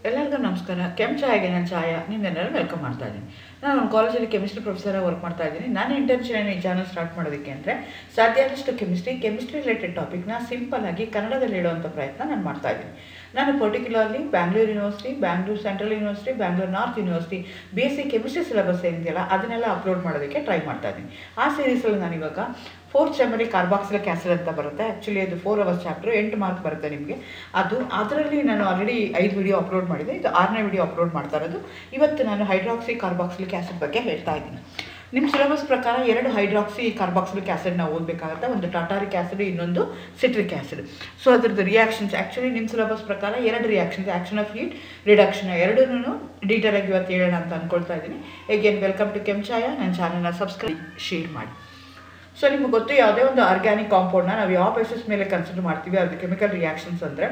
ಎಲ್ಲರಿಗೂ ನಮಸ್ಕಾರ ಕೆಮ್ ಚಾಯ್ಗೆ ನಾನು ಚಾಯ ನಿಮ್ಮೆಲ್ಲರೂ ವೆಲ್ಕಮ್ ಮಾಡ್ತಾ ಇದ್ದೀನಿ ನಾನು ಒಂದು ಕಾಲೇಜಲ್ಲಿ ಕೆಮಿಸ್ಟ್ರಿ ಪ್ರೊಫೆಸರಾಗಿ ವರ್ಕ್ ಮಾಡ್ತಾ ಇದ್ದೀನಿ ನನ್ನ ಇಂಟೆನ್ಷನ್ ಈ ಚಾನಲ್ ಸ್ಟಾರ್ಟ್ ಮಾಡೋದಕ್ಕೆ ಅಂದರೆ ಸಾಧ್ಯ ಆದಷ್ಟು ಕೆಮಿಸ್ಟ್ರಿ ಕೆಮಿಸ್ಟ್ರಿ ರಿಲೇಟೆಡ್ ಟಾಪಿಕ್ನ ಸಿಂಪಲ್ ಆಗಿ ಕನ್ನಡದಲ್ಲಿ ಹೇಳುವಂಥ ಪ್ರಯತ್ನ ನಾನು ಮಾಡ್ತಾ ಇದ್ದೀನಿ ನಾನು particularly Bangalore university Bangalore central university Bangalore north university B S C chemistry syllabus ಏನಿದೆಯಲ್ಲ ಅದನ್ನೆಲ್ಲ ಅಪ್ಲೋಡ್ ಮಾಡೋದಕ್ಕೆ ಟ್ರೈ ಮಾಡ್ತಾ ಇದ್ದೀನಿ ಆ ಸೀರೀಸಲ್ಲಿ ನಾನು ಇವಾಗ ಫೋರ್ತ್ ಸೆಮರಿ ಕಾರ್ಬಾಕ್ಸಿಲಿಕ್ ಆ್ಯಸಿಡ್ ಅಂತ ಬರುತ್ತೆ ಆ್ಯಕ್ಚುಲಿ ಅದು ಫೋರ್ ಅವರ್ಸ್ ಚಾಪ್ಟರ್ ಎಂಟು ಮಾರ್ಕ್ ಬರುತ್ತೆ ನಿಮಗೆ ಅದು ಅದರಲ್ಲಿ ನಾನು ಆಲ್ರೆಡಿ ಐದು ವಿಡಿಯೋ ಅಪ್ಲೋಡ್ ಮಾಡಿದೆ ಇದು ಆರನೇ ವಿಡಿಯೋ ಅಪ್ಲೋಡ್ ಮಾಡ್ತಾ ಇರೋದು ಇವತ್ತು ನಾನು ಹೈಡ್ರಾಕ್ಸಿ ಕಾರ್ಬಾಕ್ಸಿಲಿಕ್ ಆ್ಯಸಿಡ್ ಬಗ್ಗೆ ಹೇಳ್ತಾ ಇದ್ದೀನಿ ನಿಮ್ಮ ಸಿಲೆಬಸ್ ಪ್ರಕಾರ ಎರಡು ಹೈಡ್ರಾಕ್ಸಿ ಕಾರ್ಬಾಕ್ಸಿಲಿಕ್ ಆ್ಯಸಿಡ್ನ ಓದಬೇಕಾಗುತ್ತೆ ಒಂದು ಟಾಟಾರಿಕ್ ಆ್ಯಸಿಡ್ ಇನ್ನೊಂದು ಸಿಟ್ರಿಕ್ ಆ್ಯಸಿಡ್ ಸೊ ಅದ್ರದ್ದು ರಿಯಾಕ್ಷನ್ಸ್ ಆ್ಯಕ್ಚುಲಿ ನಿಮ್ಮ ಸಿಲೆಬಸ್ ಪ್ರಕಾರ ಎರಡು reactions action of heat reduction ಎರಡೂ ಡೀಟೇಲ್ ಆಗಿ ಇವತ್ತು ಹೇಳೋಣ ಅಂತ ಅಂದ್ಕೊಳ್ತಾ ಇದ್ದೀನಿ ಎಗೇನ್ ವೆಲ್ಕಮ್ ಟು ಕೆಂಚಾಯ ನನ್ನ ಚಾನಲ್ನ ಸಬ್ಸ್ಕ್ರೈಬ್ ಶೇರ್ ಮಾಡಿ ಸೊ ನಿಮ್ಗೆ ಗೊತ್ತು ಯಾವುದೇ ಒಂದು ಆರ್ಗ್ಯಾನಿಕ್ ಕಾಂಪೌಂಡ್ನ ನಾವು ಯಾವ ಬೇಸಿಸ್ ಮೇಲೆ ಕನ್ಸಿಡರ್ ಮಾಡ್ತೀವಿ ಅದು ಕೆಮಿಕಲ್ ರಿಯಾಕ್ಷನ್ಸ್ ಅಂದರೆ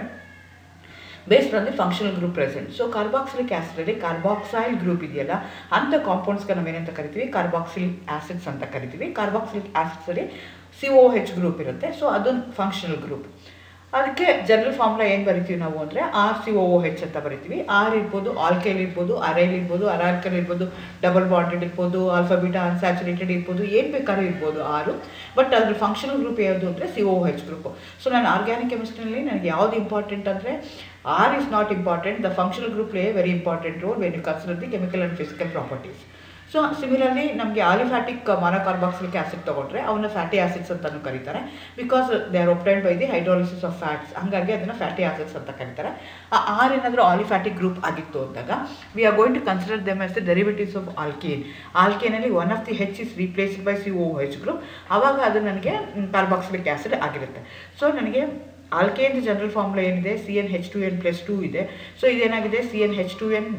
based on the functional group present so carboxylic ಆ್ಯಸಿಡಲ್ಲಿ ಕಾರ್ಬಾಕ್ಸೈಲ್ ಗ್ರೂಪ್ ಇದೆಯಲ್ಲ ಅಂಥ ಕಾಂಪೌಂಡ್ಸ್ಗೆ ನಾವೇನಂತ ಕರಿತೀವಿ ಕಾರ್ಬಾಕ್ಸಿಲಿಕ್ ಆ್ಯಸಿಡ್ಸ್ ಅಂತ ಕರಿತೀವಿ ಕಾರ್ಬಾಕ್ಸಿಲಿಕ್ ಆ್ಯಸಿಡ್ಸಲ್ಲಿ ಸಿ ಒ ಹೆಚ್ ಗ್ರೂಪ್ ಇರುತ್ತೆ ಸೊ ಅದು ಫಂಕ್ಷನಲ್ ಗ್ರೂಪ್ ಅದಕ್ಕೆ ಜನರಲ್ ಫಾರ್ಮುಲಾ ಏನು ಬರಿತೀವಿ ನಾವು ಅಂದರೆ ಆರ್ ಸಿ ಒ ಹೆಚ್ ಅಂತ ಬರಿತೀವಿ ಆರ್ ಇರ್ಬೋದು ಆಲ್ಕೈಲ್ ಇರ್ಬೋದು ಅರೈಲ್ ಇರ್ಬೋದು ಅರಾಲ್ಕೈಲ್ ಇರ್ಬೋದು ಡಬಲ್ ಬಾಂಡೆಡ್ ಇರ್ಬೋದು ಆಲ್ಫಾಬಿಟಾ ಅನ್ಸ್ಯಾಚುರೇಟೆಡ್ ಇರ್ಬೋದು ಏನು ಬೇಕಾದ್ರೂ ಇರ್ಬೋದು ಆರು ಬಟ್ ಅದ್ರ ಫಂಕ್ಷನಲ್ ಗ್ರೂಪ್ ಯಾವುದು ಅಂದರೆ C O H group so ನಾನು ಆರ್ಗ್ಯಾನಿಕ್ ಕೆಮಿಸ್ಟ್ರಿನಲ್ಲಿ ನನಗೆ ಯಾವ್ದು ಇಂಪಾರ್ಟೆಂಟ್ ಅಂದರೆ are is not important the functional group play very important role when you consider the chemical and physical properties so similarly ನಮಗೆ aliphatic monocarboxylic acid ತೊಗೊಂಡ್ರೆ ಅವನ್ನ fatty acids ಅಂತಲೂ ಕರೀತಾರೆ because they are obtained by the hydrolysis of fats ಹಾಗಾಗಿ ಅದನ್ನು fatty acids ಅಂತ ಕರೀತಾರೆ ಆ ಆರ್ ಏನಾದರೂ ಆಲಿಫ್ಯಾಟಿಕ್ ಗ್ರೂಪ್ ಆಗಿತ್ತು ಅಂದಾಗ we are going to consider them as the derivatives of alkane ಆಲ್ಕೇನಲ್ಲಿ one of the H is replaced by C O H group ಆವಾಗ ಅದು ನನಗೆ ಕಾರ್ಬಾಕ್ಸಿಲಿಕ್ ಆ್ಯಸಿಡ್ ಆಗಿರುತ್ತೆ ಸೊ ನನಗೆ ಆಲ್ಕೇನ್ ಜನರಲ್ ಫಾರ್ಮುಲಾ ಏನಿದೆ C N H two N plus two ಇದೆ so ಇದೇನಾಗಿದೆ C N H two N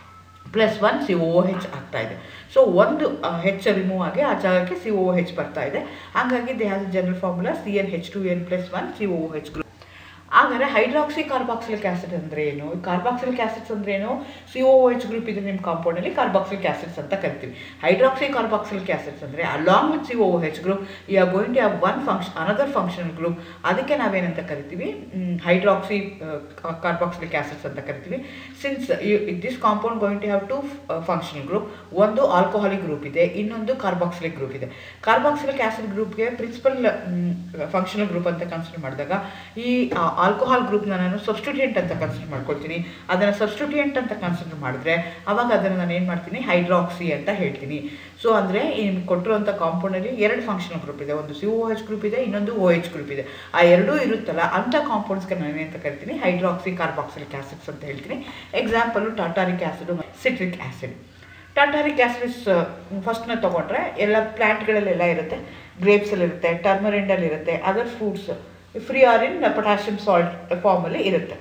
plus one C O H ಆಗ್ತಾ ಇದೆ ಸೊ ಒಂದು ಹೆಚ್ ರಿಮೂವ್ ಆಗಿ ಆ ಜಾಗಕ್ಕೆ ಸಿ ಓ ಹೆಚ್ ಬರ್ತಾ ಇದೆ ಹಾಗಾಗಿ they has general formula C N H two N plus one C O H group ಹಾಗಾದರೆ ಹೈಡ್ರಾಕ್ಸಿ ಕಾರ್ಬಾಕ್ಸಿಲಿಕ್ ಆ್ಯಸಿಡ್ ಅಂದರೆ ಏನು ಕಾರ್ಬಾಕ್ಸಿಲಿಕ್ ಆ್ಯಸಿಡ್ಸ್ ಅಂದ್ರೆ ಏನು ಸಿ ಒ ಎಚ್ ಗ್ರೂಪ್ ಇದೆ ನಿಮ್ಮ ಕಾಂಪೌಂಡಲ್ಲಿ ಕಾರ್ಬಾಕ್ಸಿಲಿಕ್ ಆ್ಯಸಿಡ್ಸ್ ಅಂತ ಕರಿತೀವಿ ಹೈಡ್ರಾಕ್ಸಿ ಕಾರ್ಬಾಕ್ಸಿಲಿಕ್ ಆ್ಯಸಿಡ್ಸ್ ಅಂದರೆ along with C O H group you are going to have one function another functional group ಅದಕ್ಕೆ ನಾವೇನಂತ ಕರಿತೀವಿ ಹೈಡ್ರಾಕ್ಸಿ ಕಾರ್ಬಾಕ್ಸಿಲಿಕ್ ಆ್ಯಸಿಡ್ಸ್ ಅಂತ ಕರಿತೀವಿ since this compound going to have two functional group ಒಂದು alcoholic group ಇದೆ ಇನ್ನೊಂದು carboxylic group ಇದೆ carboxylic acid ಗ್ರೂಪ್ಗೆ ಪ್ರಿನ್ಸಿಪಲ್ ಫಂಕ್ಷನಲ್ ಗ್ರೂಪ್ ಅಂತ ಕನ್ಸಿಡರ್ ಮಾಡಿದಾಗ ಈ ಆಲ್ಕೋಹಾಲ್ ಗ್ರೂಪ್ನ ನಾನು ಸಬ್ಸ್ಟಿಟ್ಯೂಯೆಂಟ್ ಅಂತ ಕನ್ಸಿಡರ್ ಮಾಡ್ಕೊಳ್ತೀನಿ ಅದನ್ನು ಸಬ್ಸ್ಟಿಟ್ಯೂಯೆಂಟ್ ಅಂತ ಕನ್ಸಿಡರ್ ಮಾಡಿದ್ರೆ ಅವಾಗ ಅದನ್ನು ನಾನು ಏನು ಮಾಡ್ತೀನಿ ಹೈಡ್ರಾಕ್ಸಿ ಅಂತ ಹೇಳ್ತೀನಿ ಸೊ ಅಂದರೆ ನಿಮ್ಗೆ ಕೊಟ್ಟಿರುವಂಥ ಕಾಂಪೌಂಡಲ್ಲಿ ಎರಡು ಫಂಕ್ಷನಲ್ ಗ್ರೂಪ್ ಇದೆ ಒಂದು ಸಿ ಓ ಎಚ್ ಗ್ರೂಪ್ ಇದೆ ಇನ್ನೊಂದು ಓ ಎಚ್ ಗ್ರೂಪ್ ಇದೆ ಆ ಎರಡೂ ಇರುತ್ತಲ್ಲ ಅಂಥ ಕಾಂಪೌಂಡ್ಸ್ಗೆ ನಾನು ಏನಂತ ಕರಿತೀನಿ ಹೈಡ್ರಾಕ್ಸಿ ಕಾರ್ಬಾಕ್ಸಿಲಿಕ್ ಆ್ಯಸಿಡ್ಸ್ ಅಂತ ಹೇಳ್ತೀನಿ example tartaric acid citric acid tartaric acids ಫಸ್ಟ್ನ ತೊಗೊಂಡ್ರೆ ಎಲ್ಲ ಪ್ಲ್ಯಾಂಟ್ಗಳಲ್ಲೆಲ್ಲ ಇರುತ್ತೆ ಗ್ರೇಪ್ಸಲ್ಲಿ ಇರುತ್ತೆ ಟರ್ಮರಿಂಡಲ್ಲಿ ಇರುತ್ತೆ other fruits free are in potassium salt ಫಾರ್ಮಲ್ಲಿ ಇರುತ್ತೆ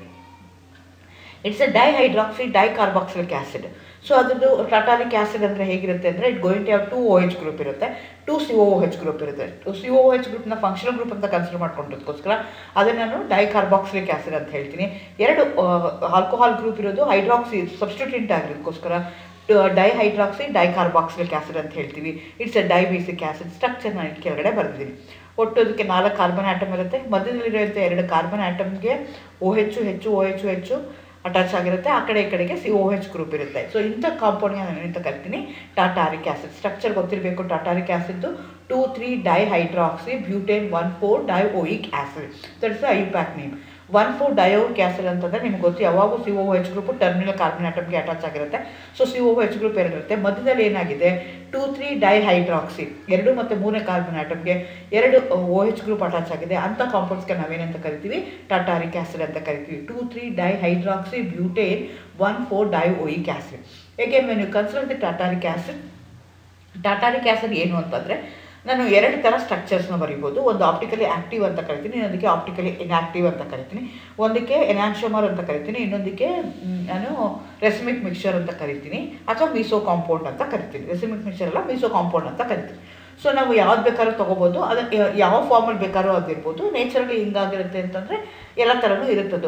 it's a dihydroxy dicarboxylic acid so ಅದ್ರದ್ದು ಟಾಟಾಲಿಕ್ ಆ್ಯಸಿಡ್ ಅಂದರೆ ಹೇಗಿರುತ್ತೆ ಅಂದರೆ it going have two O H group ಇರುತ್ತೆ two C O H group ಇರುತ್ತೆ ಸಿ ಓ ಎಚ್ ಗ್ರೂಪ್ನ ಫಂಕ್ಷನಲ್ ಗ್ರೂಪ್ ಅಂತ ಕನ್ಸಿಡರ್ ಮಾಡ್ಕೊಂಡಿದ್ದಕ್ಕೋಸ್ಕರ ಅದನ್ನು ನಾನು ಡೈಕಾರ್ಬಾಕ್ಸಿಲಿಕ್ ಆ್ಯಸಿಡ್ ಅಂತ ಹೇಳ್ತೀನಿ ಎರಡು ಆಲ್ಕೋಹಾಲ್ ಗ್ರೂಪ್ ಇರೋದು ಹೈಡ್ರಾಕ್ಸಿ ಸಬ್ಸ್ಟಿಟ್ಯೂಂಟ್ ಆಗಿರೋದಕ್ಕೋಸ್ಕರ ಡೈಹೈಡ್ರಾಕ್ಸಿ ಡೈಕಾರ್ಬಾಕ್ಸಿಲಿಕ್ ಆ್ಯಸಿಡ್ ಅಂತ ಹೇಳ್ತೀವಿ it's a dibasic acid structure ನಾನು ಕೆಳಗಡೆ ಬರೆದಿದ್ದೀನಿ ಒಟ್ಟು ಅದಕ್ಕೆ ನಾಲ್ಕು ಕಾರ್ಬನ್ ಆಟಮ್ ಇರುತ್ತೆ ಮಧ್ಯದಲ್ಲಿರೋಂಥ ಎರಡು ಕಾರ್ಬನ್ ಆಟಮ್ಗೆ ಓ ಹೆಚ್ಚು ಹೆಚ್ಚು ಓ ಹೆಚ್ಚು ಹೆಚ್ಚು ಅಟ್ಯಾಚ್ ಆಗಿರುತ್ತೆ ಆ ಕಡೆ ಈ ಕಡೆಗೆ ಸಿ ಓ ಹೆಚ್ ಗ್ರೂಪ್ ಇರುತ್ತೆ ಸೊ ಇಂಥ ಕಾಂಪೌಂಡ್ಗೆ ನಾನು ಏನಂತ ಕರಿತೀನಿ ಟಾಟಾರಿಕ್ ಆ್ಯಸಿಡ್ ಸ್ಟ್ರಕ್ಚರ್ ಗೊತ್ತಿರಬೇಕು ಟಾಟಾರಿಕ್ ಆ್ಯಸಿಡ್ದು two three di hydroxy butane one four di oic acid that's IUPAC name one four dioic acid ಅಂತಂದರೆ ನಿಮ್ಗೆ ಗೊತ್ತು ಯಾವಾಗೂ C O H group terminal carbon ಆಟಮ್ಗೆ ಅಟ್ಯಾಚ್ ಆಗಿರುತ್ತೆ so C O H group ಎರಡಿರುತ್ತೆ ಮಧ್ಯದಲ್ಲಿ ಏನಾಗಿದೆ ಟೂ ತ್ರೀ ಡೈ ಹೈಡ್ರಾಕ್ಸಿ ಎರಡು ಮತ್ತು ಮೂರನೇ ಕಾರ್ಬನ್ ಆಟಮ್ಗೆ ಎರಡು ಓ ಎಚ್ ಗ್ರೂಪ್ ಅಟ್ಯಾಚ್ ಆಗಿದೆ ಅಂಥ ಕಾಂಪೌಂಡ್ಸ್ಗೆ ನಾವೇನಂತ ಕರಿತೀವಿ ಟಾಟಾರಿಕ್ ಆ್ಯಸಿಡ್ ಅಂತ ಕರಿತೀವಿ two three di hydroxy butane one four di oic acid ಹೇಗೆ when you consider the tartaric acid tartaric acid ಏನು ಅಂತಂದರೆ ನಾನು ಎರಡು ಥರ ಸ್ಟ್ರಕ್ಚರ್ಸ್ನ ಬರಿಬೋದು ಒಂದು ಆಪ್ಟಿಕಲಿ ಆ್ಯಕ್ಟಿವ್ ಅಂತ ಕರಿತೀನಿ ಇನ್ನೊಂದಕ್ಕೆ ಆಪ್ಟಿಕಲಿ ಇನ್ಆ್ಯಕ್ಟಿವ್ ಅಂತ ಕರಿತೀನಿ ಒಂದಕ್ಕೆ ಎನಾನ್ಶಮರ್ ಅಂತ ಕರಿತೀನಿ ಇನ್ನೊಂದಕ್ಕೆ ನಾನು ರೆಸಿಮಿಕ್ ಮಿಕ್ಸರ್ ಅಂತ ಕರಿತೀನಿ ಅಥವಾ ಮೀಸೋ ಕಾಂಪೌಂಡ್ ಅಂತ ಕರಿತೀನಿ ರೆಸಿಮಿಕ್ ಮಿಕ್ಸರ್ ಅಲ್ಲ ಮೀಸೋ ಕಾಂಪೌಂಡ್ ಅಂತ ಕರಿತೀನಿ ಸೊ ನಾವು ಯಾವ್ದು ಬೇಕಾದ್ರೂ ತೊಗೋಬೋದು ಅದಕ್ಕೆ ಯಾವ ಫಾರ್ಮಲ್ಲಿ ಬೇಕಾದ್ರೂ ಅದಿರ್ಬೋದು ನೇಚರಲ್ಲಿ ಹಿಂಗಾಗಿರುತ್ತೆ ಅಂತಂದರೆ ಎಲ್ಲ ಥರನೂ ಇರುತ್ತದು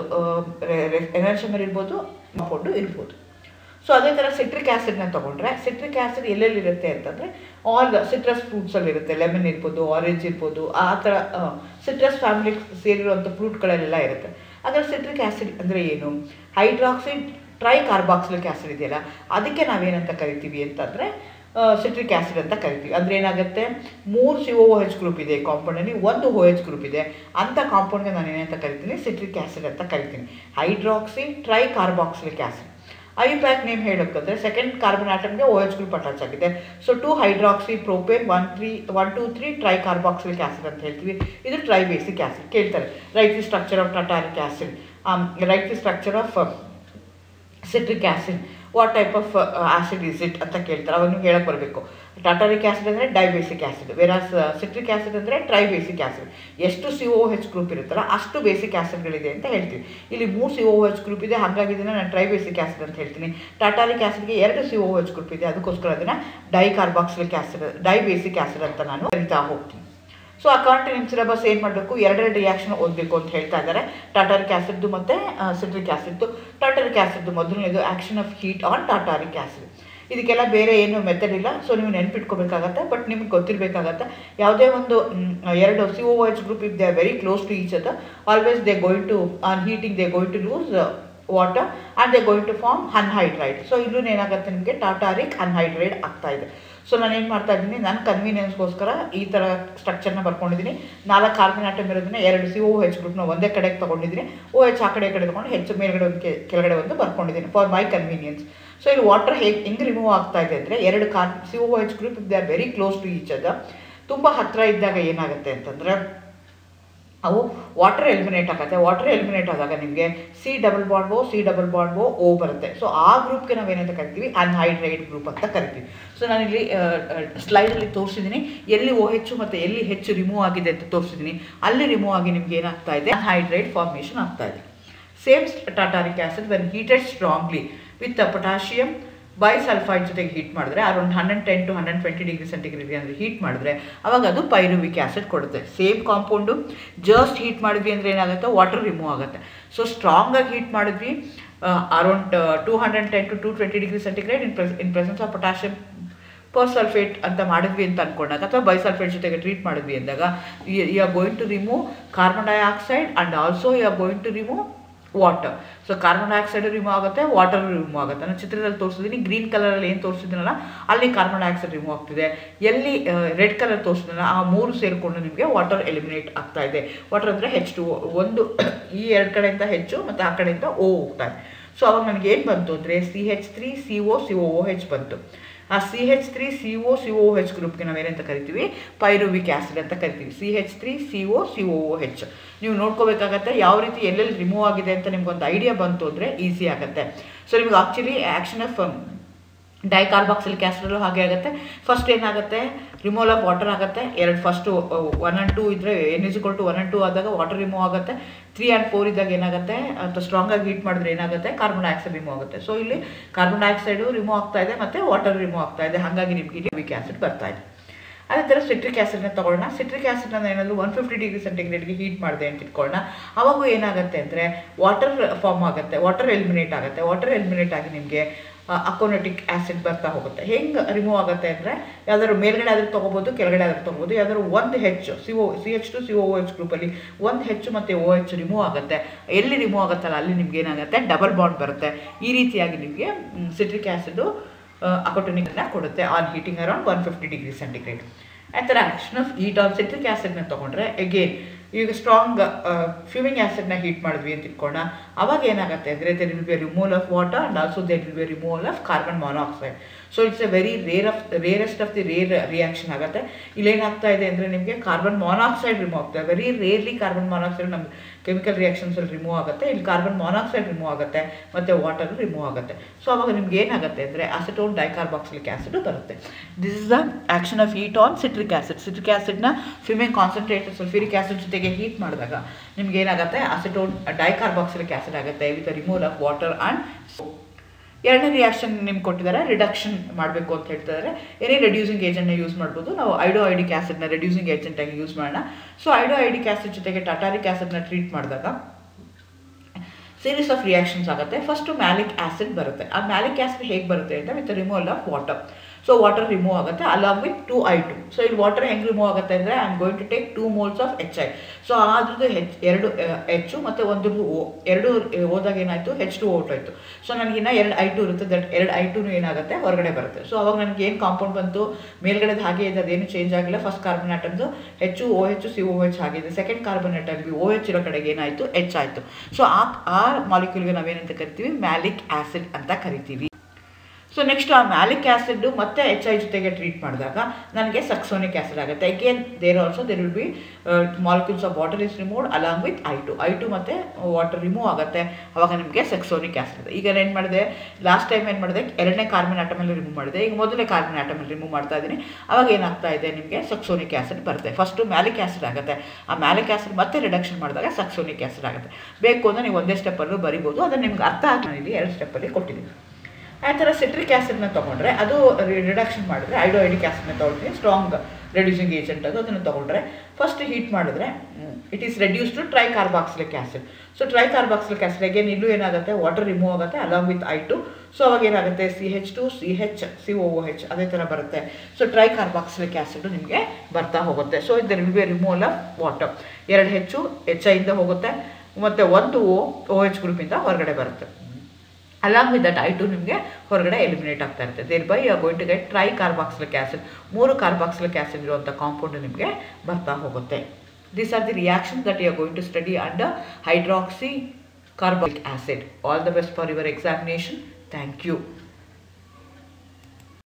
ಎನಾನ್ಶಮರ್ ಇರ್ಬೋದು ಕಾಂಪೌಂಡು ಇರ್ಬೋದು ಸೊ ಅದೇ ಥರ ಸಿಟ್ರಿಕ್ ಆ್ಯಸಿಡ್ನ ತೊಗೊಂಡ್ರೆ ಸಿಟ್ರಿಕ್ ಆ್ಯಸಿಡ್ ಎಲ್ಲೆಲ್ಲಿ ಇರುತ್ತೆ ಅಂತಂದರೆ ಆಲ್ ಸಿಟ್ರಸ್ ಫ್ರೂಟ್ಸಲ್ಲಿ ಇರುತ್ತೆ ಲೆಮನ್ ಇರ್ಬೋದು ಆರೆಂಜ್ ಇರ್ಬೋದು ಆ ಥರ ಸಿಟ್ರಸ್ ಫ್ಯಾಮಿಲಿ ಸೇರಿರುವಂಥ ಫ್ರೂಟ್ಗಳಲ್ಲೆಲ್ಲ ಇರುತ್ತೆ ಅದರ ಸಿಟ್ರಿಕ್ ಆ್ಯಸಿಡ್ ಅಂದರೆ ಏನು ಹೈಡ್ರಾಕ್ಸಿಡ್ ಟ್ರೈ ಕಾರ್ಬಾಕ್ಸಿಲಿಕ್ ಆ್ಯಸಿಡ್ ಇದೆಯಲ್ಲ ಅದಕ್ಕೆ ನಾವೇನಂತ ಕರಿತೀವಿ ಅಂತಂದರೆ ಸಿಟ್ರಿಕ್ ಆ್ಯಸಿಡ್ ಅಂತ ಕರಿತೀವಿ ಅಂದರೆ ಏನಾಗುತ್ತೆ ಮೂರು ಸಿ ಓ ಹೆಚ್ ಗ್ರೂಪ್ ಇದೆ ಕಾಂಪೌಂಡಲ್ಲಿ ಒಂದು ಓ ಎಚ್ ಗ್ರೂಪ್ ಇದೆ ಅಂಥ ಕಾಂಪೌಂಡ್ಗೆ ನಾನು ಏನಂತ ಕರಿತೀನಿ ಸಿಟ್ರಿಕ್ ಆ್ಯಸಿಡ್ ಅಂತ ಕರಿತೀನಿ hydroxy tri carboxylic acid IUPAC name ಹೇಳೋಕ್ಕಂದ್ರೆ ಸೆಕೆಂಡ್ ಕಾರ್ಬನ್ ಆಟಮ್ಗೆ ಓ ಎಚ್ ಗ್ರೂಪ್ ಅಟ್ಯಾಚ್ ಆಗಿದೆ so two hydroxy propane one three one two three tri carboxylic acid ಅಂತ ಹೇಳ್ತೀವಿ ಇದು ಟ್ರೈ ಬೇಸಿಕ್ ಆ್ಯಸಿಡ್ ಕೇಳ್ತಾರೆ write the structure of tartaric acid write the structure of citric acid what type of acid is it ಅಂತ ಕೇಳ್ತಾರೆ ಅವನ್ನು ಹೇಳಕ್ಕೆ ಬರಬೇಕು tartaric acid ಅಂದರೆ dibasic acid versus citric acid ಅಂದರೆ ಟ್ರೈಬೇಸಿಕ್ ಆ್ಯಸಿಡ್ ಎಷ್ಟು ಸಿ ಓ ಹೆಚ್ ಗ್ರೂಪ್ ಇರುತ್ತಲ್ಲ ಅಷ್ಟು ಬೇಸಿಕ್ ಆ್ಯಸಿಡ್ಗಳಿದೆ ಅಂತ ಹೇಳ್ತೀವಿ ಇಲ್ಲಿ ಮೂರು ಸಿ ಓ ಹೆಚ್ ಗ್ರೂಪ್ ಇದೆ ಹಾಗಾಗಿ ಇದನ್ನು ನಾನು ಟ್ರೈಬೇಸಿಕ್ ಆ್ಯಸಿಡ್ ಅಂತ ಹೇಳ್ತೀನಿ ಟಾಟಾರಿಕ್ ಆ್ಯಸಿಡ್ಗೆ ಎರಡು ಸಿ ಓ ಹೆಚ್ ಗ್ರೂಪ್ ಇದೆ ಅದಕ್ಕೋಸ್ಕರ ಅದನ್ನು di carboxylic acid dibasic acid ಅಂತ ನಾನು ಕರಿತಾ ಹೋಗ್ತೀನಿ ಸೊ ಅಕಾರ್ಡ್ ನಿಮ್ಮ ಸಿಲೆಬಸ್ ಏನು ಮಾಡಬೇಕು ಎರಡೆರಡು ರಿಯಾಕ್ಷನ್ ಓದಬೇಕು ಅಂತ ಹೇಳ್ತಾ ಇದ್ದಾರೆ ಟಾಟಾರಿಕ್ ಆ್ಯಸಿಡ್ದು ಮತ್ತು ಸಿಟ್ರಿಕ್ ಆ್ಯಸಿಡ್ದು ಟಾಟಾರಿಕ್ ಆ್ಯಸಿಡ್ದು ಮೊದಲನೇದು action of heat on tartaric acid ಇದಕ್ಕೆಲ್ಲ ಬೇರೆ ಏನು ಮೆಥಡ್ ಇಲ್ಲ ಸೊ ನೀವು ನೆನ್ಪಿಟ್ಕೋಬೇಕಾಗತ್ತೆ ಬಟ್ ನಿಮ್ಗೆ ಗೊತ್ತಿರಬೇಕಾಗತ್ತೆ ಯಾವುದೇ ಒಂದು ಎರಡು C O H group if they are very close to each other always they going to on heating they going to lose water and they going to form anhydride so ಇಲ್ಲೂ ಏನಾಗುತ್ತೆ ನಿಮಗೆ tartaric anhydride ಆಗ್ತಾ ಇದೆ so ನಾನು ಏನು ಮಾಡ್ತಾ ಇದ್ದೀನಿ ನನ್ನ ಕನ್ವೀನಿಯನ್ಸ್ಗೋಸ್ಕರ ಈ ಥರ ಸ್ಟ್ರಕ್ಚರ್ನ ಬರ್ಕೊಂಡಿದ್ದೀನಿ ನಾಲ್ಕು ಕಾರ್ಬನ್ ಆಟಮ್ ಇರೋದನ್ನ ಎರಡು ಸಿ ಓ ಹೆಚ್ ಗ್ರೂಪ್ನ ಒಂದೇ ಕಡೆಗೆ ತೊಗೊಂಡಿದ್ದೀನಿ ಓ ಹೆಚ್ ಆ ಕಡೆ ಕಡೆ ತೊಗೊಂಡು ಹೆಚ್ಚು ಮೇಲ್ಗಡೆ ಒಂದು ಕೆಳಗಡೆ ಒಂದು ಬರ್ಕೊಂಡಿದ್ದೀನಿ ಫಾರ್ ಮೈ ಕನ್ವೀನಿಯನ್ಸ್ ಸೊ ಇಲ್ಲಿ ವಾಟರ್ ಹೇಗೆ ಹೆಂಗೆ ರಿಮೂವ್ ಆಗ್ತಾ ಇದೆ ಅಂದರೆ ಎರಡು ಕಾರ್ C O H group they are very close to each other ತುಂಬ ಹತ್ತಿರ ಇದ್ದಾಗ ಏನಾಗುತ್ತೆ ಅಂತಂದರೆ ಅವು ವಾಟರ್ ಎಲಿಮಿನೇಟ್ ಆಗುತ್ತೆ ವಾಟರ್ ಎಲಿಮಿನೇಟ್ ಆದಾಗ ನಿಮಗೆ C double bond O C double bond O O ಬರುತ್ತೆ ಸೊ ಆ ಗ್ರೂಪ್ಗೆ ನಾವೇನಂತ ಕರಿತೀವಿ ಅನ್ಹೈಡ್ರೈಡ್ ಗ್ರೂಪ್ ಅಂತ ಕರಿತೀವಿ ಸೊ ನಾನಿಲ್ಲಿ ಸ್ಲೈಡಲ್ಲಿ ತೋರಿಸಿದ್ದೀನಿ ಎಲ್ಲಿ ಓ ಹೆಚ್ಚು ಮತ್ತು ಎಲ್ಲಿ ಹೆಚ್ಚು ರಿಮೂವ್ ಆಗಿದೆ ಅಂತ ತೋರಿಸಿದ್ದೀನಿ ಅಲ್ಲಿ ರಿಮೂವ್ ಆಗಿ ನಿಮ್ಗೆ ಏನಾಗ್ತಾ ಇದೆ ಅನ್ಹೈಡ್ರೈಡ್ ಫಾರ್ಮೇಷನ್ ಆಗ್ತಾ ಇದೆ same tartaric acid when heated strongly with potassium bisulphide ಜೊತೆಗೆ ಹೀಟ್ ಮಾಡಿದ್ರೆ around hundred ten to hundred twenty degree centigrade ಅಂದರೆ ಹೀಟ್ ಮಾಡಿದ್ರೆ ಅವಾಗ ಅದು ಪೈರುವಿಕ್ ಆ್ಯಸಿಡ್ ಕೊಡುತ್ತೆ ಸೇಮ್ ಕಾಂಪೌಂಡು ಜಸ್ಟ್ ಹೀಟ್ ಮಾಡಿದ್ವಿ ಅಂದರೆ ಏನಾಗುತ್ತೆ ವಾಟರ್ ರಿಮೂವ್ ಆಗುತ್ತೆ ಸೊ ಸ್ಟ್ರಾಂಗಾಗಿ ಹೀಟ್ ಮಾಡಿದ್ವಿ around two hundred ten to two twenty degree centigrade in press in presence of potassium per sulphate ಅಂತ ಮಾಡಿದ್ವಿ ಅಂತ ಅಂದ್ಕೊಂಡಾಗ ಅಥವಾ ಬೈಸಲ್ಫೇಟ್ ಜೊತೆಗೆ ಟ್ರೀಟ್ ಮಾಡಿದ್ವಿ ಅಂದಾಗ you are going to remove carbon dioxide and also you are going to remove water so carbon dioxide remove ಆಗುತ್ತೆ water remove ಆಗುತ್ತೆ ನಾನು ಚಿತ್ರದಲ್ಲಿ ತೋರಿಸಿದ್ದೀನಿ ಗ್ರೀನ್ ಕಲರಲ್ಲಿ ಏನು ತೋರಿಸಿದ್ದೀನಲ್ಲ ಅಲ್ಲಿ ಕಾರ್ಬನ್ ಡೈಆಕ್ಸೈಡ್ ರಿಮೂವ್ ಆಗ್ತಿದೆ ಎಲ್ಲಿ ರೆಡ್ ಕಲರ್ ತೋರಿಸಿದ್ನಲ್ಲ ಆ ಮೂರು ಸೇರಿಕೊಂಡು ನಿಮಗೆ ವಾಟರ್ ಎಲಿಮಿನೇಟ್ ಆಗ್ತಾ ಇದೆ ವಾಟರ್ ಅಂದರೆ ಹೆಚ್ಚು ಒಂದು ಈ ಎರಡು ಕಡೆಯಿಂದ ಹೆಚ್ಚು ಮತ್ತು ಆ ಕಡೆಯಿಂದ ಓ ಹೋಗ್ತಾ ಇದೆ ಸೊ ಅವಾಗ ನನಗೆ ಏನು ಬಂತು ಅಂದರೆ C H three C O C O H ಬಂತು ಆ C H three C O C O H ಗ್ರೂಪ್ಗೆ ನಾವೇನಂತ ಕರಿತೀವಿ ಪೈರುವಿಕ್ ಆ್ಯಸಿಡ್ ಅಂತ ಕರಿತೀವಿ C H three C O C O H ನೀವು ನೋಡ್ಕೋಬೇಕಾಗತ್ತೆ ಯಾವ ರೀತಿ ಎಲ್ಲೆಲ್ಲಿ ರಿಮೂವ್ ಆಗಿದೆ ಅಂತ ನಿಮ್ಗೊಂದು ಐಡಿಯಾ ಬಂತು ಅಂದರೆ ಈಸಿ ಆಗುತ್ತೆ ಸೊ ನಿಮ್ಗೆ ಆ್ಯಕ್ಚುಲಿ ಆ್ಯಕ್ಷನ್ ಆಫ್ ಡೈಕಾರ್ಬಾಕ್ಸಿಲಿಕ್ ಆ್ಯಸಿಡಲ್ಲೂ ಹಾಗೆ ಆಗುತ್ತೆ ಫಸ್ಟ್ ಏನಾಗುತ್ತೆ ರಿಮೂವಲ್ ಆಫ್ ವಾಟರ್ ಆಗುತ್ತೆ ಎರಡು ಫಸ್ಟು ಒನ್ ಆ್ಯಂಡ್ ಟೂ ಇದ್ದರೆ N is two one and two ಆದಾಗ ವಾಟರ್ ರಿಮೂವ್ ಆಗುತ್ತೆ ತ್ರೀ ಆ್ಯಂಡ್ ಫೋರ್ ಇದ್ದಾಗ ಏನಾಗುತ್ತೆ ಅಥವಾ ಸ್ಟ್ರಾಂಗಾಗಿ ಹೀಟ್ ಮಾಡಿದ್ರೆ ಏನಾಗುತ್ತೆ ಕಾರ್ಬನ್ ಡೈಆಕ್ಸೈಡ್ ರಿಮೂವ್ ಆಗುತ್ತೆ ಸೊ ಇಲ್ಲಿ ಕಾರ್ಬನ್ ಡೈಆಕ್ಸೈಡು ರಿಮೂವ್ ಆಗ್ತಾ ಇದೆ ಮತ್ತು ವಾಟರ್ ರಿಮೂವ್ ಆಗ್ತಾ ಇದೆ ಹಾಗಾಗಿ ನಿಮಗೆ ಇಲ್ಲಿ ವಿಕ್ ಆ್ಯಸಿಡ್ ಬರ್ತಾ ಇದೆ ಅದೇ ಥರ ಸಿಟ್ರಿಕ್ ಆ್ಯಸಿಡ್ನ ತೊಗೊಳ್ಳೋಣ ಸಿಟ್ರಿಕ್ ಆ್ಯಸಿಡ್ನ ಏನಾದರೂ ಒನ್ ಫಿಫ್ಟಿ ಡಿಗ್ರಿ ಸೆಂಟಿಗ್ರೇಡ್ಗೆ ಹೀಟ್ ಮಾಡಿದೆ ಅಂತ ಇಟ್ಕೊಳ್ಳೋಣ ಅವಾಗ ಏನಾಗುತ್ತೆ ಅಂದರೆ ವಾಟರ್ ಫಾರ್ಮ್ ಆಗುತ್ತೆ ವಾಟರ್ ಎಲಿಮಿನೇಟ್ ಆಗುತ್ತೆ ವಾಟರ್ ಎಲಿಮಿನೇಟ್ ಆಗಿ ನಿಮಗೆ ಅಕೋನೆಟಿಕ್ ಆ್ಯಸಿಡ್ ಬರ್ತಾ ಹೋಗುತ್ತೆ ಹೆಂಗೆ ರಿಮೂವ್ ಆಗುತ್ತೆ ಅಂದರೆ ಯಾವ್ದಾದ್ರು ಮೇಲ್ಗಡೆ ಆದರೂ ತೊಗೋಬೋದು ಕೆಳಗಡೆ ಆದರೂ ತೊಗೋಬೋದು ಯಾವ್ದಾದ್ರು ಒಂದು ಹೆಚ್ಚು C O C H two C O H ಗ್ರೂಪಲ್ಲಿ ಒಂದು ಹೆಚ್ಚು ಮತ್ತು ಓ ಎಚ್ ರಿಮೂವ್ ಆಗುತ್ತೆ ಎಲ್ಲಿ ರಿಮೂವ್ ಆಗುತ್ತಲ್ಲ ಅಲ್ಲಿ ನಿಮ್ಗೆ ಏನಾಗುತ್ತೆ ಡಬಲ್ ಬಾಂಡ್ ಬರುತ್ತೆ ಈ ರೀತಿಯಾಗಿ ನಿಮಗೆ ಸಿಟ್ರಿಕ್ ಆ್ಯಸಿಡು ಅಕೋಟೋನಿಕ್ನ ಕೊಡುತ್ತೆ on heating around one fifty degree centigrade ಆ ಥರ action of heat on citric ಆ್ಯಸಿಡ್ನ ತೊಗೊಂಡ್ರೆ ಅಗೇನ್ ಈಗ ಸ್ಟ್ರಾಂಗ್ ಫ್ಯೂಮಿಂಗ್ ಆ್ಯಸಿಡ್ನ ಹೀಟ್ ಮಾಡಿದ್ವಿ ಅಂತ ಇಟ್ಕೊಳ್ಳೋಣ ಅವಾಗ ಏನಾಗುತ್ತೆ ಅಂದರೆ there will be removal of water and also there will be removal of carbon monoxide so it's a very rare of rarest of the rare reaction ಆಗುತ್ತೆ ಇಲ್ಲೇನಾಗ್ತಾ ಇದೆ ಅಂದರೆ ನಿಮಗೆ ಕಾರ್ಬನ್ ಮಾನಾಕ್ಸೈಡ್ ರಿಮೂವ್ ಆಗ್ತದೆ ವೆರಿ ರೇರ್ಲಿ ಕಾರ್ಬನ್ ಮಾನಾಕ್ಸೈಡ್ ನಮ್ಮ chemical ರಿಯಾಕ್ಷನ್ಸಲ್ಲಿ remove ಆಗುತ್ತೆ ಇಲ್ಲಿ ಕಾರ್ಬನ್ ಮಾನಾಕ್ಸೈಡ್ ರಿಮೂವ್ ಆಗುತ್ತೆ ಮತ್ತು ವಾಟರ್ ರಿಮೂವ್ ಆಗುತ್ತೆ ಸೊ ಅವಾಗ ನಿಮ್ಗೆ ಏನಾಗುತ್ತೆ ಅಂದರೆ ಅಸಿಟೋನ್ ಡೈಕಾರ್ಬಾಕ್ಸಿಲಿಕ್ ಆ್ಯಸಿಡ್ ಬರುತ್ತೆ this is the action of heat on citric acid citric ಆ್ಯಸಿಡ್ನ ಫ್ಯೂಮಿಂಗ್ ಕಾನ್ಸಂಟ್ರೇಟ್ ಸಲ್ಫ್ಯೂರಿಕ್ ಆ್ಯಸಿಡ್ ಜೊತೆಗೆ ಹೀಟ್ ಮಾಡಿದಾಗ ನಿಮ್ಗೆ ಏನಾಗುತ್ತೆ ಅಸಿಟೋನ್ ಡೈಕಾರ್ಬಾಕ್ಸಿಲಿಕ್ ಆ್ಯಸಿಡ್ ಆಗುತ್ತೆ with removal of water and ಎರಡನೇ ರಿಯಾಕ್ಷನ್ ನಿಮ್ಗೆ ಕೊಟ್ಟಿದ್ದಾರೆ ರಿಡಕ್ಷನ್ ಮಾಡಬೇಕು ಅಂತ ಹೇಳ್ತಿದ್ದಾರೆ ಏನೇ ರೆಡ್ಯೂಸಿಂಗ್ ಏಜೆಂಟ್ನ ಯೂಸ್ ಮಾಡ್ಬೋದು ನಾವು ಐಡೋ ಐಡಿಕ್ ಆ್ಯಸಿಡ್ನ ರೆಡ್ಯೂಸಿಂಗ್ ಏಜೆಂಟಾಗಿ ಯೂಸ್ ಮಾಡೋಣ ಸೊ ಐಡೋ ಐಡಿಕ್ ಆ್ಯಸಿಡ್ ಜೊತೆಗೆ ಟಾಟಾರಿಕ್ ಆ್ಯಸಿಡ್ನ ಟ್ರೀಟ್ ಮಾಡಿದಾಗ ಸೀರೀಸ್ ಆಫ್ ರಿಯಾಕ್ಷನ್ಸ್ ಆಗುತ್ತೆ ಫಸ್ಟು ಮ್ಯಾಲಿಕ್ ಆ್ಯಸಿಡ್ ಬರುತ್ತೆ ಆ ಮ್ಯಾಲಿಕ್ ಆ್ಯಸಿಡ್ ಹೇಗೆ ಬರುತ್ತೆ ಅಂತ with removal of water so water remove ಆಗುತ್ತೆ along with two I two so ಇಲ್ಲಿ ವಾಟರ್ ಹೆಂಗೆ ರಿಮೂವ್ ಆಗುತ್ತೆ ಅಂದರೆ I am going to take two moles of H I so ಅದ್ರದ್ದು ಹೆಚ್ ಎರಡು ಹೆಚ್ಚು ಮತ್ತು ಒಂದು ಓ ಎರಡು ಹೋದಾಗ ಏನಾಯಿತು ಹೆಚ್ ಟು ಓಟ್ ಆಯಿತು ಸೊ ನನಗಿನ್ನ ಎರಡು ಐ ಟು ಇರುತ್ತೆ ದಟ್ ಎರಡು ಐ ಟುನು ಏನಾಗುತ್ತೆ ಹೊರಗಡೆ ಬರುತ್ತೆ ಸೊ ಅವಾಗ ನನಗೆ ಏನು ಕಾಂಪೌಂಡ್ ಬಂತು ಮೇಲ್ಗಡೆದು ಹಾಗೆ ಇದೆ ಅದೇನು ಚೇಂಜ್ ಆಗಿಲ್ಲ ಫಸ್ಟ್ ಕಾರ್ಬನ್ ಆಟಮ್ದು ಹೆಚ್ಚು ಓ ಹೆಚ್ಚು ಸಿ ಓ ಎಚ್ ಆಗಿದೆ ಸೆಕೆಂಡ್ ಕಾರ್ಬನ್ ಆಟಮ್ಗೆ ಓ ಎಚ್ ಇರೋ ಕಡೆಗೆ ಏನಾಯಿತು ಎಚ್ ಆಯಿತು ಸೊ ಆ ಆ ಮಾಲಿಕ್ಯೂಲ್ಗೆ ನಾವೇನಂತ ಕರಿತೀವಿ ಮ್ಯಾಲಿಕ್ ಆ್ಯಸಿಡ್ ಅಂತ ಕರಿತೀವಿ ಸೊ ನೆಕ್ಸ್ಟ್ ಆ ಮ್ಯಾಲಿಕ್ ಆ್ಯಸಿಡ್ ಮತ್ತೆ ಎಚ್ ಐ ಜೊತೆಗೆ ಟ್ರೀಟ್ ಮಾಡಿದಾಗ ನನಗೆ ಸಕ್ಸೋನಿಕ್ ಆ್ಯಸಿಡ್ ಆಗುತ್ತೆ again there also there will be molecules of water is removed along with I two I two ಮತ್ತು ವಾಟರ್ ರಿಮೂವ್ ಆಗುತ್ತೆ ಅವಾಗ ನಿಮಗೆ ಸಕ್ಸೋನಿಕ್ ಆ್ಯಸಿಡ್ ಈಗ ಏನು ಮಾಡಿದೆ ಲಾಸ್ಟ್ ಟೈಮ್ ಏನು ಮಾಡಿದೆ ಎರಡನೇ ಕಾರ್ಬನ್ ಆಟಮಲ್ಲಿ ರಿಮೂವ್ ಮಾಡಿದೆ ಈಗ ಮೊದಲನೇ ಕಾರ್ಬನ್ ಆಟಮಲ್ಲಿ ರಿಮೂವ್ ಮಾಡ್ತಾ ಇದ್ದೀನಿ ಅವಾಗ ಏನಾಗ್ತಾ ಇದೆ ನಿಮಗೆ ಸಕ್ಸೋನಿಕ್ ಆ್ಯಸಿಡ್ ಬರುತ್ತೆ ಫಸ್ಟು ಮ್ಯಾಲಿಕ್ ಆ್ಯಸಿಡ್ ಆಗುತ್ತೆ ಆ ಮ್ಯಾಲಿಕ್ ಆ್ಯಸಿಡ್ ಮತ್ತೆ ರಿಡಕ್ಷನ್ ಮಾಡಿದಾಗ ಸಕ್ಸೋನಿಕ್ ಆ್ಯಸಿಡ್ ಆಗುತ್ತೆ ಬೇಕು ಅಂದರೆ ನೀವು ಒಂದೇ ಸ್ಟೆಪ್ಪಲ್ಲೂ ಬರಿಬೋದು ಅದನ್ನು ನಿಮ್ಗೆ ಅರ್ಥ ಆಗಿ ನಾನು ಇಲ್ಲಿ ಎರಡು ಸ್ಟೆಪ್ಪಲ್ಲಿ ಕೊಟ್ಟಿದ್ದೀನಿ ಆ ಥರ ಸಿಟ್ರಿಕ್ ಆ್ಯಸಿಡ್ನ ತೊಗೊಂಡ್ರೆ ಅದು ರಿಡಕ್ಷನ್ ಮಾಡಿದ್ರೆ ಐಡೋಐಡಿಕ್ ಆ್ಯಸಿಡ್ನ ತೊಗೊಳ್ತೀನಿ ಸ್ಟ್ರಾಂಗ್ ರೆಡ್ಯೂಸಿಂಗ್ ಏಜೆಂಟ್ ಅದು ಅದನ್ನು ತೊಗೊಂಡ್ರೆ ಫಸ್ಟ್ ಹೀಟ್ ಮಾಡಿದ್ರೆ it is reduce to try carboxylic acid so try carboxylic acid again ಇಲ್ಲೂ ಏನಾಗುತ್ತೆ ವಾಟರ್ ರಿಮೂವ್ ಆಗುತ್ತೆ along with I two so ಅವಾಗ ಏನಾಗುತ್ತೆ C H two C H C O H ಅದೇ ಥರ ಬರುತ್ತೆ ಸೊ ಟ್ರೈ ಕಾರ್ಬಾಕ್ಸಿಲಿಕ್ ಆ್ಯಸಿಡ್ ನಿಮಗೆ ಬರ್ತಾ ಹೋಗುತ್ತೆ ಸೊ ಇದರ will be removal of water ಎರಡು ಹೆಚ್ಚು ಎಚ್ ಐಯಿಂದ ಹೋಗುತ್ತೆ ಮತ್ತು ಒಂದು ಓ ಓ ಎಚ್ ಗ್ರೂಪಿಂದ ಹೊರಗಡೆ ಬರುತ್ತೆ along with that I two ನಿಮಗೆ ಹೊರಗಡೆ ಎಲಿಮಿನೇಟ್ ಆಗ್ತಾ ಇರುತ್ತೆ there by you going to get try carboxylic acid ಮೂರು ಕಾರ್ಬಾಕ್ಸಿಲಿಕ್ ಆ್ಯಸಿಡ್ ಇರುವಂಥ ಕಾಂಪೌಂಡ್ ನಿಮಗೆ ಬರ್ತಾ ಹೋಗುತ್ತೆ these are the reaction that you are going to study under hydroxy carboxylic acid all the best for your examination thank you